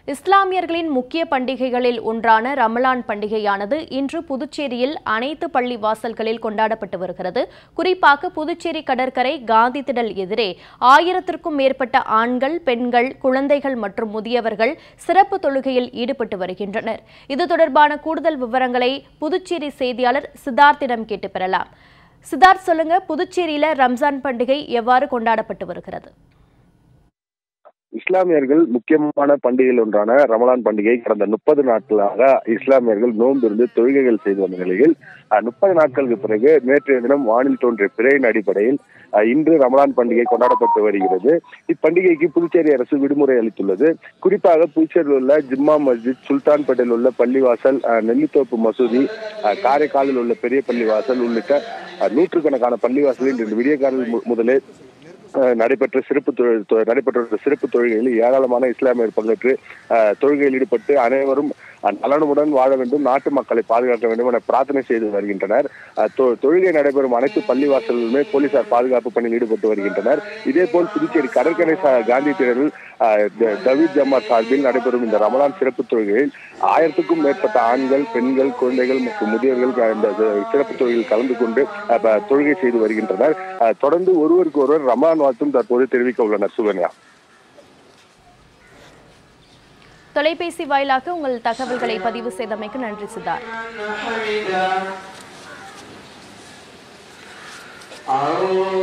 இஸ்லாமியர்களின் முக்கிய பண்டிகைகளில் ஒன்றான ரமலான் பண்டிகையானது இன்று புதுச்சேரியில் அனைத்து பள்ளி வாசல்களில் கொண்டாடப்பட்டு வருகிறது குறிப்பாக புதுச்சேரி கடற்கரை காந்தி திடல் எதிரே ஆயிரத்திற்கும் மேற்பட்ட ஆண்கள் பெண்கள் குழந்தைகள் மற்றும் முதியவர்கள் சிறப்பு தொழுகையில் ஈடுபட்டு வருகின்றனர் இது தொடர்பான கூடுதல் விவரங்களை புதுச்சேரி செய்தியாளர் சித்தார்த்திடம் கேட்டு பெறலாம் சித்தார்த் சொல்லுங்க புதுச்சேரியில ரம்ஜான் பண்டிகை எவ்வாறு கொண்டாடப்பட்டு வருகிறது இஸ்லாமியர்கள் முக்கியமான பண்டிகையில் ஒன்றான ரமலான் பண்டிகை கடந்த முப்பது நாட்களாக இஸ்லாமியர்கள் நோன்பு இருந்து தொழுகைகள் செய்து வந்த நிலையில் முப்பது நாட்களுக்கு பிறகு நேற்றைய தினம் வானில் தோன்றிய பிறையின் அடிப்படையில் அஹ், இன்று ரமலான் பண்டிகை கொண்டாடப்பட்டு வருகிறது இப்பண்டிகைக்கு புதுச்சேரி அரசு விடுமுறை அளித்துள்ளது குறிப்பாக புதுச்சேரியில் உள்ள ஜிம்மா மஸ்ஜித் சுல்தான்பேட்டையில் உள்ள பள்ளிவாசல் அஹ், நெல்லித்தோப்பு மசூதி அஹ், காரைக்காலில் உள்ள பெரிய பள்ளிவாசல் உள்ளிட்ட அஹ், நூற்றுக்கணக்கான பள்ளிவாசலில் இன்று விடியற்காலில் மு- முதலே அஹ் நடைபெற்ற சிறப்பு தொழில் தொ- நடைபெற்ற சிறப்பு தொழுகைகளில் ஏராளமான இஸ்லாமியர் பங்கேற்று அஹ், தொழுகையில் ஈடுபட்டு அனைவரும் அஹ், நலனுடன் வாழ வேண்டும் நாட்டு மக்களை பாதுகாக்க வேண்டும் என பிரார்த்தனை செய்து வருகின்றனர் அஹ், தொ- தொழுகை நடைபெறும் அனைத்து பள்ளிவாசல்களுமே போலீசார் பாதுகாப்பு பணியில் ஈடுபட்டு வருகின்றனர் இதேபோல் புதுச்சேரி கடற்கரை சா- காந்தி திடலில் அஹ், த- தவீத் ஜமாத் சார்பில் நடைபெறும் இந்த ரமலான் சிறப்பு தொழுகையில் ஆயிரத்துக்கும் மேற்பட்ட ஆண்கள் பெண்கள் குழந்தைகள் மற்றும் முதியவர்கள் இந்த சிறப்பு தொழுகையில் கலந்து கொண்டு அஹ், ப- தொழுகை செய்து வருகின்றனர் அஹ், தொடர்ந்து ஒருவருக்கு ஒருவர் ரமலான் வாழ்த்தும் தற்போது தெரிவிக்க உள்ளனர் சுகன்யா தொலைபேசி வாயிலாக உங்கள் தகவல்களை பதிவு செய்தமைக்கு நன்றி சித்தார்த் أعوذ